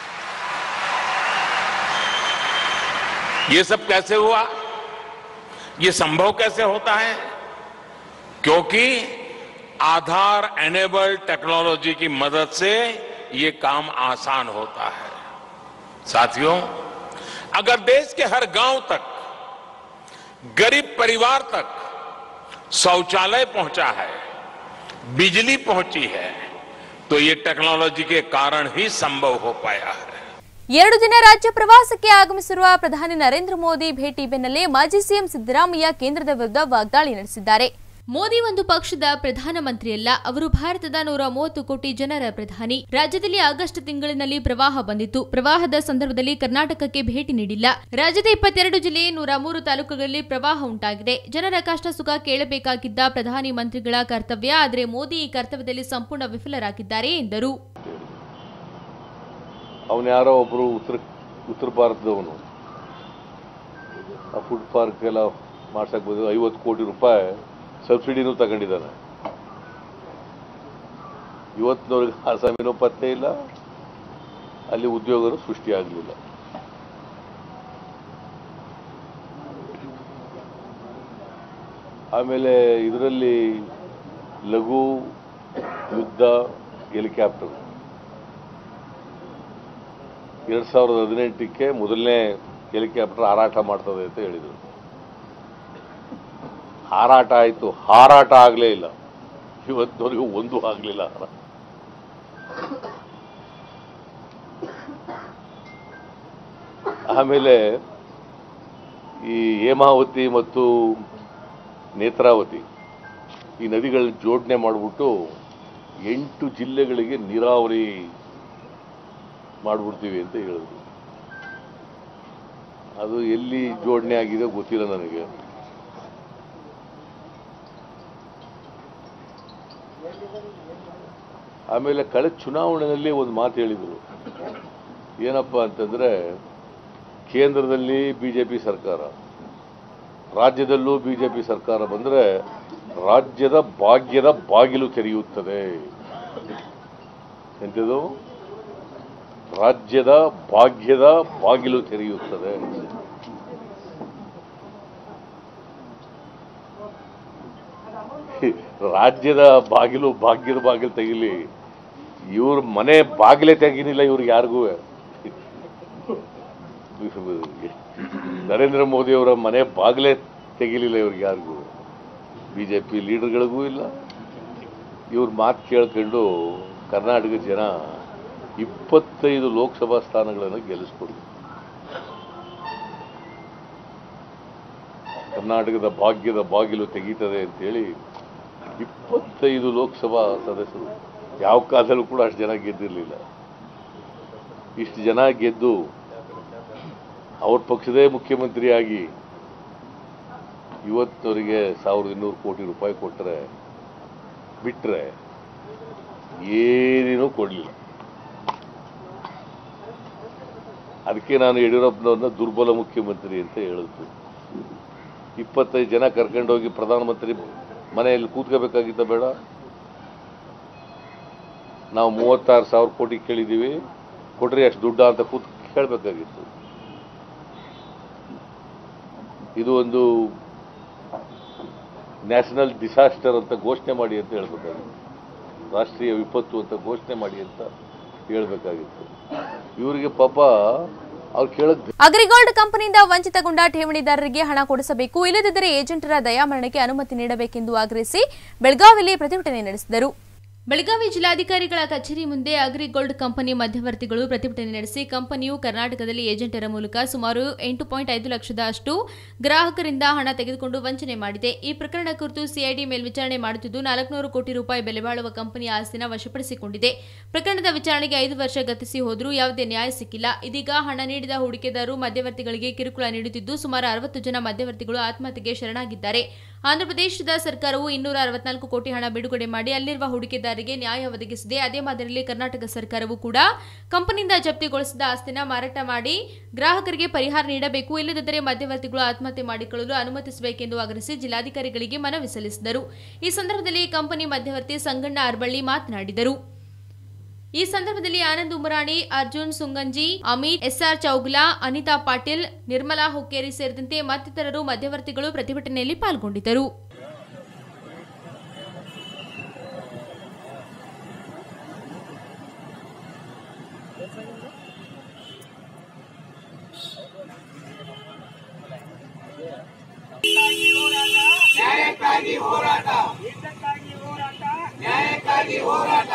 Speaker 11: ये सब कैसे हुआ ये संभव कैसे होता है क्योंकि आधार एनेबल्ड टेक्नोलॉजी की मदद से ये काम आसान होता है साथियों अगर देश के हर गांव तक गरीब परिवार तक शौचालय पहुंचा है बिजली पहुंची है तो ये टेक्नोलॉजी के कारण ही संभव हो पाया है
Speaker 1: ಎರಡು ದಿನ ರಾಜ್ಯ ಪ್ರವಾಸಕ್ಕೆ ಆಗಮಿಸಿರುವ ಪ್ರಧಾನಿ ನರೇಂದ್ರ ಮೋದಿ ಭೇಟಿ ಬೆನ್ನಲ್ಲೇ ಮಾಜಿ ಸಿಎಂ ಸಿದ್ದರಾಮಯ್ಯ ಕೇಂದ್ರದ ವಿರುದ್ಧ ವಾಗ್ದಾಳಿ ನಡೆಸಿದ್ದಾರೆ
Speaker 2: ಮೋದಿ ಒಂದು ಪಕ್ಷದ ಪ್ರಧಾನಮಂತ್ರಿಯಲ್ಲ ಅವರು ಭಾರತದ ನೂರ ಮೂವತ್ತು ಕೋಟಿ ಜನರ ಪ್ರಧಾನಿ ರಾಜ್ಯದಲ್ಲಿ ಆಗಸ್ಟ್ ತಿಂಗಳಿನಲ್ಲಿ ಪ್ರವಾಹ ಬಂದಿತ್ತು ಪ್ರವಾಹದ ಸಂದರ್ಭದಲ್ಲಿ ಕರ್ನಾಟಕಕ್ಕೆ ಭೇಟಿ ನೀಡಿಲ್ಲ ರಾಜ್ಯದ ಇಪ್ಪತ್ತೆರಡು ಜಿಲ್ಲೆ ನೂರ ಮೂರು ತಾಲೂಕುಗಳಲ್ಲಿ ಪ್ರವಾಹ ಉಂಟಾಗಿದೆ ಜನರ ಕಷ್ಟ ಸುಖ ಕೇಳಬೇಕಾಗಿದ್ದ ಪ್ರಧಾನಿ ಮಂತ್ರಿಗಳ ಕರ್ತವ್ಯ ಆದರೆ ಮೋದಿ ಈ ಕರ್ತವ್ಯದಲ್ಲಿ ಸಂಪೂರ್ಣ ವಿಫಲರಾಗಿದ್ದಾರೆ ಎಂದರು
Speaker 12: ಅವನು ಯಾರೋ ಒಬ್ಬರು ಉತ್ತರ ಉತ್ತರ ಭಾರತದವನು ಆ ಫುಡ್ ಪಾರ್ಕ್ ಎಲ್ಲ ಮಾಡ್ಸಕ್ಕೆ ಬಂದು ಐವತ್ತು ಕೋಟಿ ರೂಪಾಯಿ ಸಬ್ಸಿಡಿನೂ ತಗೊಂಡಿದ್ದಾನೆ ಇವತ್ತಿನವ್ರಿಗೆ ಆಸಾಮಿನೂ ಪತ್ತೆ ಇಲ್ಲ ಅಲ್ಲಿ ಉದ್ಯೋಗನೂ ಸೃಷ್ಟಿಯಾಗಲಿಲ್ಲ ಆಮೇಲೆ ಇದರಲ್ಲಿ ಲಘು ಯುದ್ಧ ಹೆಲಿಕಾಪ್ಟರ್ ಎರಡು ಸಾವಿರದ ಹದಿನೆಂಟಕ್ಕೆ ಮೊದಲನೇ ಹೆಲಿಕಾಪ್ಟರ್ ಹಾರಾಟ ಮಾಡ್ತದೆ ಅಂತ ಹೇಳಿದರು ಹಾರಾಟ ಆಯಿತು ಹಾರಾಟ ಆಗಲೇ ಇಲ್ಲ ಇವತ್ತಿನವರೆಗೂ ಒಂದು ಆಗಲಿಲ್ಲ ಆಮೇಲೆ ಈ ಹೇಮಾವತಿ ಮತ್ತು ನೇತ್ರಾವತಿ ಈ ನದಿಗಳನ್ನ ಜೋಡಣೆ ಮಾಡಿಬಿಟ್ಟು ಎಂಟು ಜಿಲ್ಲೆಗಳಿಗೆ ನೀರಾವರಿ ಮಾಡ್ಬಿಡ್ತೀವಿ ಅಂತ ಹೇಳಿದ್ರು ಅದು ಎಲ್ಲಿ ಜೋಡಣೆ ಆಗಿದೆ ಗೊತ್ತಿಲ್ಲ ನನಗೆ ಆಮೇಲೆ ಕಳೆದ ಚುನಾವಣೆಯಲ್ಲಿ ಒಂದು ಮಾತು ಹೇಳಿದರು ಏನಪ್ಪ ಅಂತಂದ್ರೆ ಕೇಂದ್ರದಲ್ಲಿ ಬಿಜೆಪಿ ಸರ್ಕಾರ ರಾಜ್ಯದಲ್ಲೂ ಬಿಜೆಪಿ ಸರ್ಕಾರ ಬಂದರೆ ರಾಜ್ಯದ ಭಾಗ್ಯದ ಬಾಗಿಲು ತೆರೆಯುತ್ತದೆ ಎಂಥದ್ದು ರಾಜ್ಯದ ಭಾಗ್ಯದ ಬಾಗಿಲು ತೆರೆಯುತ್ತದೆ ರಾಜ್ಯದ ಬಾಗಿಲು ಭಾಗ್ಯದ ಬಾಗಿಲು ತೆಗಿಲಿ ಇವ್ರ ಮನೆ ಬಾಗಿಲೇ ತೆಗಿಲಿಲ್ಲ ಇವ್ರಿಗೆ ಯಾರಿಗೂ ನರೇಂದ್ರ ಮೋದಿ ಅವರ ಮನೆ ಬಾಗಿಲೇ ತೆಗಿಲಿಲ್ಲ ಇವ್ರಿಗೆ ಯಾರಿಗೂ ಬಿ ಜೆ ಪಿ ಲೀಡರ್ಗಳಿಗೂ ಇಲ್ಲ ಇವ್ರ ಮಾತು ಕೇಳ್ಕೊಂಡು ಕರ್ನಾಟಕ ಜನ ಇಪ್ಪತ್ತೈದು ಲೋಕಸಭಾ ಸ್ಥಾನಗಳನ್ನು ಗೆಲ್ಲಿಸ್ಕೊಡಿ ಕರ್ನಾಟಕದ ಭಾಗ್ಯದ ಬಾಗಿಲು ತೆಗೀತದೆ ಅಂತೇಳಿ ಇಪ್ಪತ್ತೈದು ಲೋಕಸಭಾ ಸದಸ್ಯರು ಯಾವ ಕಾಲದಲ್ಲೂ ಕೂಡ ಅಷ್ಟು ಜನ ಗೆದ್ದಿರಲಿಲ್ಲ ಇಷ್ಟು ಜನ ಗೆದ್ದು ಅವ್ರ ಪಕ್ಷದೇ ಮುಖ್ಯಮಂತ್ರಿಯಾಗಿ ಇವತ್ತವರಿಗೆ ಸಾವಿರದ ಇನ್ನೂರು ಕೋಟಿ ರೂಪಾಯಿ ಕೊಟ್ಟರೆ ಬಿಟ್ಟರೆ ಏನೇನೂ ಕೊಡಲಿಲ್ಲ ಅದಕ್ಕೆ ನಾನು ಯಡಿಯೂರಪ್ಪನವ್ರನ್ನ ದುರ್ಬಲ ಮುಖ್ಯಮಂತ್ರಿ ಅಂತ ಹೇಳಿದ್ದು ಇಪ್ಪತ್ತೈದು ಜನ ಕರ್ಕೊಂಡೋಗಿ ಪ್ರಧಾನಮಂತ್ರಿ ಮನೆಯಲ್ಲಿ ಕೂತ್ಕೋಬೇಕಾಗಿತ್ತ ಬೇಡ ನಾವು ಮೂವತ್ತಾರು ಸಾವಿರ ಕೋಟಿ ಕೇಳಿದ್ದೀವಿ ಕೊಟ್ರಿ ಅಷ್ಟು ದುಡ್ಡ ಅಂತ ಕೂತ್ ಕೇಳಬೇಕಾಗಿತ್ತು ಇದು ಒಂದು ನ್ಯಾಷನಲ್ ಡಿಸಾಸ್ಟರ್ ಅಂತ ಘೋಷಣೆ ಮಾಡಿ ಅಂತ ಹೇಳ್ಬೇಕಾಗಿತ್ತು ರಾಷ್ಟ್ರೀಯ ವಿಪತ್ತು ಅಂತ ಘೋಷಣೆ ಮಾಡಿ ಅಂತ ಹೇಳ್ಬೇಕಾಗಿತ್ತು ಇವರಿಗೆ ಪಾಪ ಅವ್ರು ಕೇಳಕ್
Speaker 1: ಅಗ್ರಿಗೋಲ್ಡ್ ಕಂಪನಿಯಿಂದ ವಂಚಿತಗೊಂಡ ಠೇವಣಿದಾರರಿಗೆ ಹಣ ಕೊಡಿಸಬೇಕು ಇಲ್ಲದಿದ್ದರೆ ಏಜೆಂಟರ ದಯಾಮರಣಕ್ಕೆ ಅನುಮತಿ ನೀಡಬೇಕೆಂದು ಆಗ್ರಹಿಸಿ ಬೆಳಗಾವಿಯಲ್ಲಿ ಪ್ರತಿಭಟನೆ ನಡೆಸಿದರು
Speaker 2: ಬೆಳಗಾವಿ ಜಿಲ್ಲಾಧಿಕಾರಿಗಳ ಕಚೇರಿ ಮುಂದೆ ಅಗ್ರಿಗೋಲ್ಡ್ ಕಂಪನಿ ಮಧ್ಯವರ್ತಿಗಳು ಪ್ರತಿಭಟನೆ ನಡೆಸಿ ಕಂಪನಿಯು ಕರ್ನಾಟಕದಲ್ಲಿ ಏಜೆಂಟರ ಮೂಲಕ ಸುಮಾರು ಎಂಟು ಪಾಯಿಂಟ್ ಐದು ಲಕ್ಷದ ಅಷ್ಟು ಗ್ರಾಹಕರಿಂದ ಹಣ ತೆಗೆದುಕೊಂಡು ವಂಚನೆ ಮಾಡಿದೆ ಈ ಪ್ರಕರಣ ಕುರಿತು ಸಿಐಡಿ ಮೇಲ್ವಿಚಾರಣೆ ಮಾಡುತ್ತಿದ್ದು ನಾಲ್ಕುನೂರು ಕೋಟಿ ರೂಪಾಯಿ ಬೆಲೆ ಬಾಳುವ ಕಂಪನಿಯ ಆಸ್ತಿನ ವಶಪಡಿಸಿಕೊಂಡಿದೆ ಪ್ರಕರಣದ ವಿಚಾರಣೆಗೆ ಐದು ವರ್ಷ ಗತಿಸಿ ಹೋದರೂ ಯಾವುದೇ ನ್ಯಾಯ ಸಿಕ್ಕಿಲ್ಲ ಇದೀಗ ಹಣ ನೀಡಿದ ಹೂಡಿಕೆದಾರರು ಮಧ್ಯವರ್ತಿಗಳಿಗೆ ಕಿರುಕುಳ ನೀಡುತ್ತಿದ್ದು ಸುಮಾರು ಅರವತ್ತು ಜನ ಮಧ್ಯವರ್ತಿಗಳು ಆತ್ಮಹತ್ಯೆಗೆ ಶರಣಾಗಿದ್ದಾರೆ ಆಂಧ್ರಪ್ರದೇಶದ ಸರ್ಕಾರವು ಇನ್ನೂರ ಅರವತ್ನಾಲ್ಕು ಕೋಟಿ ಹಣ ಬಿಡುಗಡೆ ಮಾಡಿ ಅಲ್ಲಿರುವ ಹೂಡಿಕೆದಾರರಿಗೆ ನ್ಯಾಯ ಒದಗಿಸಿದೆ ಅದೇ ಮಾದರಿಯಲ್ಲಿ ಕರ್ನಾಟಕ ಸರ್ಕಾರವು ಕೂಡ ಕಂಪನಿಯಿಂದ ಜಪ್ತಿಗೊಳಿಸಿದ ಆಸ್ತಿನ ಮಾರಾಟ ಮಾಡಿ ಗ್ರಾಹಕರಿಗೆ ಪರಿಹಾರ ನೀಡಬೇಕು ಇಲ್ಲದಿದ್ದರೆ ಮಧ್ಯವರ್ತಿಗಳು ಆತ್ಮಹತ್ಯೆ ಮಾಡಿಕೊಳ್ಳಲು ಅನುಮತಿಸಬೇಕೆಂದು ಆಗ್ರಹಿಸಿ ಜಿಲ್ಲಾಧಿಕಾರಿಗಳಿಗೆ ಮನವಿ ಸಲ್ಲಿಸಿದರು ಈ ಸಂದರ್ಭದಲ್ಲಿ ಕಂಪನಿ ಮಧ್ಯವರ್ತಿ ಸಂಗಣ್ಣ ಅರ್ಬಳ್ಳಿ ಮಾತನಾಡಿದರು ಈ ಸಂದರ್ಭದಲ್ಲಿ ಆನಂದ್ ಉಮರಾಣಿ ಅರ್ಜುನ್ ಸುಂಗಂಜಿ ಅಮಿತ್ ಎಸ್ಆರ್ ಚೌಗ್ಲಾ ಅನಿತಾ ಪಾಟೀಲ್ ನಿರ್ಮಲಾ ಹುಕ್ಕೇರಿ ಸೇರಿದಂತೆ ಮತ್ತಿತರರು ಮಧ್ಯವರ್ತಿಗಳು ಪ್ರತಿಭಟನೆಯಲ್ಲಿ ಪಾಲ್ಗೊಂಡಿದ್ದರು
Speaker 6: ನ್ಯಾಯಕ್ಕಾಗಿ ಹೋರಾಟ ಇದಕ್ಕಾಗಿ ಹೋರಾಟ ನ್ಯಾಯಕ್ಕಾಗಿ ಹೋರಾಟ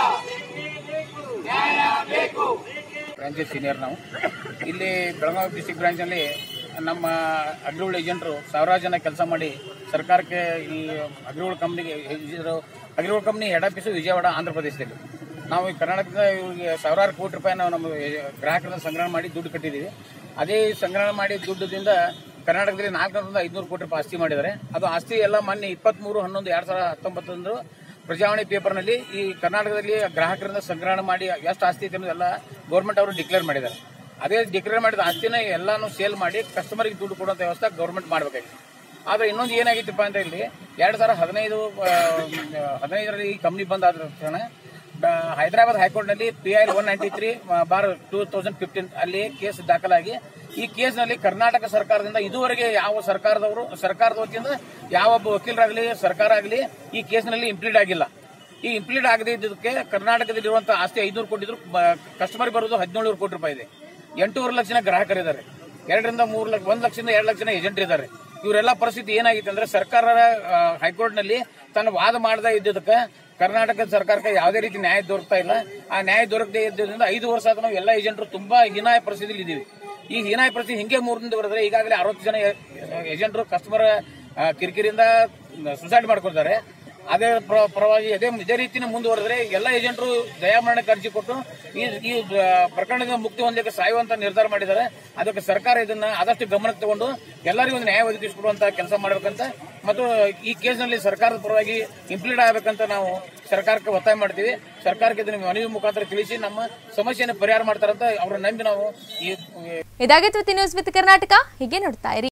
Speaker 6: ನ್ಯಾಯ ಬೇಕು
Speaker 13: ಬ್ರಾಂಚಸ್ ಸೀನಿಯರ್ ನಾವು ಇಲ್ಲಿ ಬೆಳಗಾವಿ ಡಿಸ್ಟಿಕ್ ಬ್ರಾಂಚಲ್ಲಿ ನಮ್ಮ ಅಗ್ರಿಗೋಲ್ಡ್ ಏಜೆಂಟರು ಸಾವಿರಾರು ಜನ ಕೆಲಸ ಮಾಡಿ ಸರ್ಕಾರಕ್ಕೆ ಈ ಅಗ್ರಿಗೋಲ್ಡ್ ಕಂಪ್ನಿಗೆ ಇದು Agrigold company head office Vijayawada Andhra ಪ್ರದೇಶದಲ್ಲಿ ನಾವು ಈ ಕರ್ನಾಟಕದ ಇವರಿಗೆ ಸಾವಿರಾರು ಕೋಟಿ ರೂಪಾಯಿ ನಾವು ನಮ್ಮ ಗ್ರಾಹಕರನ್ನ ಸಂಗ್ರಹಣೆ ಮಾಡಿ ದುಡ್ಡು ಕಟ್ಟಿದ್ದೀವಿ ಅದೇ ಸಂಗ್ರಹಣೆ ಮಾಡಿ ದುಡ್ಡದಿಂದ ಕರ್ನಾಟಕದಲ್ಲಿ ನಾಲ್ಕರಿಂದ ಐದುನೂರು ಕೋಟಿ ರೂಪಾಯಿ ಆಸ್ತಿ ಮಾಡಿದ್ದಾರೆ ಅದು ಆಸ್ತಿ ಎಲ್ಲ ಮೊನ್ನೆ ಇಪ್ಪತ್ತ್ಮೂರು ಹನ್ನೊಂದು ಎರಡು ಸಾವಿರದ ಹತ್ತೊಂಬತ್ತರಂದು ಪ್ರಜಾವಾಣಿ ಪೇಪರ್ನಲ್ಲಿ ಈ ಕರ್ನಾಟಕದಲ್ಲಿ ಗ್ರಾಹಕರಿಂದ ಸಂಗ್ರಹಣೆ ಮಾಡಿ ಎಷ್ಟು ಆಸ್ತಿ ಐತೆ ಅನ್ನೋದೆಲ್ಲ ಗೌರ್ಮೆಂಟ್ ಅವರು ಡಿಕ್ಲೇರ್ ಮಾಡಿದ್ದಾರೆ ಅದೇ ಡಿಕ್ಲೇರ್ ಮಾಡಿದ ಆಸ್ತಿನ ಎಲ್ಲಾನು ಸೇಲ್ ಮಾಡಿ ಕಸ್ಟಮರ್ಗೆ ದುಡ್ಡು ಕೊಡುವಂಥ ವ್ಯವಸ್ಥೆ ಗೌರ್ಮೆಂಟ್ ಮಾಡಬೇಕಾಗಿತ್ತು ಆದರೆ ಇನ್ನೊಂದು ಏನಾಗಿತ್ತಪ್ಪ ಅಂತ ಇಲ್ಲಿ ಎರಡು ಸಾವಿರದ ಹದಿನೈದು ಆ, ಹದಿನೈದರಲ್ಲಿ ಈ ಕಂಪ್ನಿ ಬಂದಾದ ತಕ್ಷಣ ಬ- ಹೈದರಾಬಾದ್ ಹೈಕೋರ್ಟ್ನಲ್ಲಿ P I one ninety three bar two thousand fifteen ಅಲ್ಲಿ ಕೇಸ್ ದಾಖಲಾಗಿ ಈ ಕೇಸ್ನಲ್ಲಿ ಕರ್ನಾಟಕ ಸರ್ಕಾರದಿಂದ ಇದುವರೆಗೆ ಯಾವ ಸರ್ಕಾರದವರು ಸರ್ಕಾರದ ವತಿಯಿಂದ ಯಾವ ಒಬ್ಬ ವಕೀಲರಾಗಲಿ ಸರ್ಕಾರ ಆಗಲಿ ಈ ಕೇಸ್ನಲ್ಲಿ ಇಂಪ್ಲೀಡ್ ಆಗಿಲ್ಲ ಈ ಇಂಪ್ಲೀಡ್ ಆಗದೇ ಇದ್ದದಕ್ಕೆ ಕರ್ನಾಟಕದಲ್ಲಿರುವಂತಹ ಆಸ್ತಿ ಐನೂರು ಕೋಟಿ ಇದ್ರು ಕಸ್ಟಮರ್ ಬರೋದು ಹದಿನೇಳು ಕೋಟಿ ರೂಪಾಯಿ ಇದೆ ಎಂಟೂವರೆ ಲಕ್ಷ ಜನ ಗ್ರಾಹಕರಿದ್ದಾರೆ ಎರಡರಿಂದ ಮೂರು ಲಕ್ಷ ಒಂದು ಲಕ್ಷದಿಂದ ಎರಡು ಲಕ್ಷ ಜನ ಏಜೆಂಟ್ ಇದ್ದಾರೆ ಇವರೆಲ್ಲ ಪರಿಸ್ಥಿತಿ ಏನಾಗಿತ್ತು ಅಂದ್ರೆ ಸರ್ಕಾರ ಆ, ಹೈಕೋರ್ಟ್ನಲ್ಲಿ ತನ್ನ ವಾದ ಮಾಡದೇ ಇದ್ದದಕ್ಕೆ ಕರ್ನಾಟಕ ಸರ್ಕಾರಕ್ಕೆ ಯಾವುದೇ ರೀತಿ ನ್ಯಾಯ ದೊರಕ್ತಾ ಇಲ್ಲ ಆ ನ್ಯಾಯ ದೊರಕದೇ ಇದ್ದರಿಂದ ಐದು ವರ್ಷ ಆದ ನಾವು ಎಲ್ಲ ಏಜೆಂಟರು ತುಂಬಾ ಹೀನಾಯ ಪರಿಸ್ಥಿತಿಯಲ್ಲಿ ಇದ್ದೀವಿ ಈ ಹೀನಾಯ ಪರಿಸ್ಥಿತಿ ಹಿಂಗೆ ಮೂರಿಂದ ಬರೆದ್ರೆ ಈಗಾಗಲೇ ಅರವತ್ತು ಜನ ಏಜೆಂಟರು ಕಸ್ಟಮರ್ ಕಿರಿಕಿರಿಯಿಂದ ಸುಸೈಡ್ ಮಾಡ್ಕೊಳ್ತಾರೆ ಅದೇ ಪ್ರ- ಪರವಾಗಿ ಅದೇ ಇದೇ ರೀತಿನ ಮುಂದುವರೆದ್ರೆ ಎಲ್ಲ ಏಜೆಂಟರು ದಯಾಮರಣಕ್ಕೆ ಅರ್ಜಿ ಕೊಟ್ಟು ಈ ಈ ಆ, ಪ್ರಕರಣದಿಂದ ಮುಕ್ತಿ ಹೊಂದಲಿಕ್ಕೆ ಸಾಯುವಂತ ನಿರ್ಧಾರ ಮಾಡಿದ್ದಾರೆ ಅದಕ್ಕೆ ಸರ್ಕಾರ ಇದನ್ನ ಆದಷ್ಟು ಗಮನಕ್ಕೆ ತಗೊಂಡು ಎಲ್ಲರಿಗೂ ಒಂದು ನ್ಯಾಯ ಒದಗಿಸಿಕೊಡುವಂತ ಕೆಲಸ ಮಾಡಬೇಕಂತ ಮತ್ತು ಈ ಕೇಸ್ನಲ್ಲಿ ಸರ್ಕಾರದ ಪರವಾಗಿ ಇಂಪ್ಲೀಡ್ ಆಗಬೇಕಂತ ನಾವು ಸರ್ಕಾರಕ್ಕೆ ಒತ್ತಾಯ ಮಾಡ್ತೀವಿ ಸರ್ಕಾರಕ್ಕೆ ಇದನ್ನ ಮನವಿ ಮುಖಾಂತರ ತಿಳಿಸಿ ನಮ್ಮ ಸಮಸ್ಯೆಯನ್ನು ಪರಿಹಾರ ಮಾಡ್ತಾರಂತ ಅವ್ರ ನಂಬಿ ನಾವು ಈ
Speaker 1: ಇದಾಗಿತ್ತು ನ್ಯೂಸ್ ವಿತ್ ಕರ್ನಾಟಕ ಹೀಗೆ ನೋಡ್ತಾ ಇರಿ